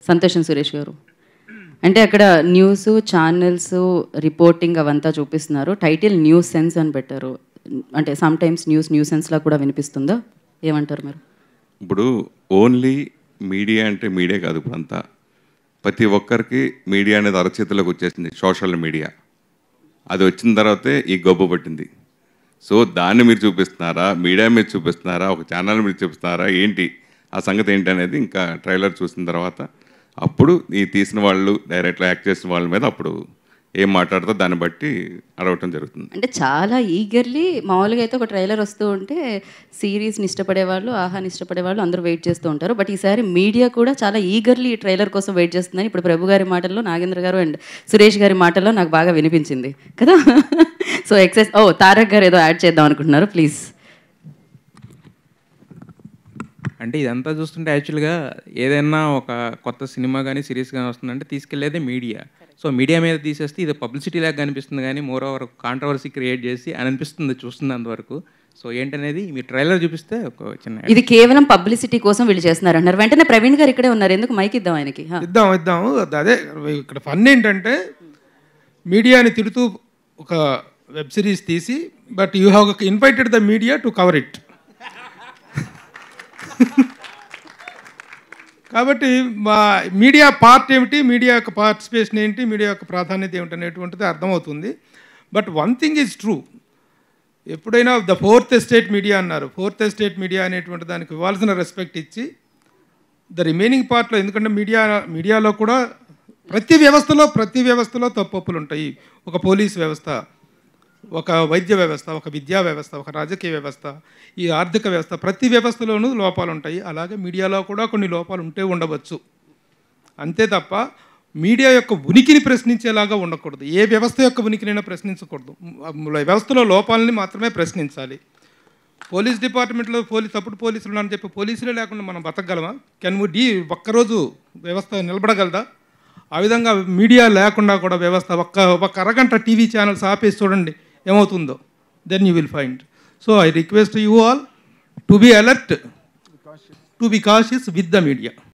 సంతోషం సురేష్ గారు అంటే అక్కడ న్యూస్ ఛానల్స్ రిపోర్టింగ్ అవంతా చూపిస్తున్నారు టైటిల్ న్యూస్ సెన్స్ అని పెట్టారు అంటే సమ్ టైమ్స్ న్యూస్ న్యూస్ సెన్స్లా కూడా వినిపిస్తుందా ఏమంటారు మీరు ఇప్పుడు ఓన్లీ మీడియా అంటే మీడియా కాదు ఇప్పుడు అంతా ప్రతి ఒక్కరికి మీడియా అనేది అరచేతిలోకి వచ్చేసింది సోషల్ మీడియా అది వచ్చిన తర్వాతే ఈ గొప్ప పట్టింది సో దాన్ని మీరు చూపిస్తున్నారా మీడియా మీరు చూపిస్తున్నారా ఒక ఛానల్ మీరు చూపిస్తున్నారా ఏంటి ఆ సంగతి ఏంటి అనేది ఇంకా ట్రైలర్ చూసిన తర్వాత అప్పుడు ఈ తీసిన వాళ్ళు డైరెక్ట్గా యాక్ట్ చేసిన వాళ్ళ మీద అప్పుడు ఏం మాట్లాడతారో దాన్ని బట్టి అడగటం జరుగుతుంది అంటే చాలా ఈగర్లీ మామూలుగా అయితే ఒక ట్రైలర్ వస్తూ ఉంటే సిరీస్ని ఇష్టపడే వాళ్ళు ఆహాని ఇష్టపడే వాళ్ళు అందరూ వెయిట్ చేస్తూ ఉంటారు బట్ ఈసారి మీడియా కూడా చాలా ఈగర్లీ ఈ ట్రైలర్ కోసం వెయిట్ చేస్తుందని ఇప్పుడు ప్రభు గారి మాటల్లో నాగేంద్ర గారు అండ్ సురేష్ గారి మాటల్లో నాకు బాగా వినిపించింది కదా సో ఎక్సైజ్ ఓ తారక్ గారు ఏదో యాడ్ చేద్దాం అనుకుంటున్నారు ప్లీజ్ అంటే ఇదంతా చూస్తుంటే యాక్చువల్గా ఏదైనా ఒక కొత్త సినిమా కానీ సిరీస్ కానీ వస్తుందంటే తీసుకెళ్లేదే మీడియా సో మీడియా మీద తీసేస్తే ఇది పబ్లిసిటీ లాగా కనిపిస్తుంది కానీ మోర్ ఓవర్ కాంట్రవర్సీ క్రియేట్ చేసి అని అనిపిస్తుంది చూస్తుంది అంతవరకు సో ఏంటనేది మీ ట్రైలర్ చూపిస్తే ఒక చిన్న ఇది కేవలం పబ్లిసిటీ కోసం వీళ్ళు చేస్తున్నారు అంటారు వెంటనే ప్రవీణ్ గారు ఇక్కడే ఉన్నారు ఎందుకు మైక్ ఇద్దాం ఆయనకి హా. ఇద్దాం ఇద్దాము అదే ఇక్కడ ఫన్ ఏంటంటే మీడియాని తిడుతూ ఒక వెబ్ సిరీస్ తీసి but you have invited the media to cover it కాబట్టి మా మీడియా పార్ట్ ఏమిటి మీడియా యొక్క పార్టిసిపేషన్ ఏంటి మీడియా యొక్క ప్రాధాన్యత ఏమిటి అనేటువంటిది అర్థమవుతుంది but one thing is true ఎప్పుడైనా ద ఫోర్త్ ఎస్టేట్ మీడియా అన్నారు ఫోర్త్ ఎస్టేట్ మీడియా అనేటువంటి దానికి ఇవ్వాల్సిన రెస్పెక్ట్ ఇచ్చి ద రిమైనింగ్ పార్ట్లో ఎందుకంటే మీడియా మీడియాలో కూడా ప్రతి వ్యవస్థలో ప్రతి వ్యవస్థలో తప్పొప్పులు ఉంటాయి ఒక పోలీస్ వ్యవస్థ ఒక వైద్య వ్యవస్థ ఒక విద్యా వ్యవస్థ ఒక రాజకీయ వ్యవస్థ ఈ ఆర్థిక వ్యవస్థ ప్రతి వ్యవస్థలోనూ లోపాలు ఉంటాయి అలాగే మీడియాలో కూడా కొన్ని లోపాలు ఉంటే ఉండవచ్చు అంతే తప్ప మీడియా యొక్క ఉనికిని ప్రశ్నించేలాగా ఉండకూడదు ఏ వ్యవస్థ యొక్క ఉనికినైనా ప్రశ్నించకూడదు మ్, వ్యవస్థలో లోపాలని మాత్రమే ప్రశ్నించాలి పోలీస్ డిపార్ట్మెంట్లో పోలీస్ తప్పుడు పోలీసులు ఉన్నారని చెప్పి పోలీసులే లేకుండా మనం బతకగలమా కెన్ డి ఒక్కరోజు వ్యవస్థ నిలబడగలదా ఆ విధంగా మీడియా లేకుండా కూడా వ్యవస్థ ఒక్క ఒక అరగంట టీవీ ఛానల్స్ ఆపేసి చూడండి ఏమవుతుందో then you will find so I request you all to be alert to be cautious with the media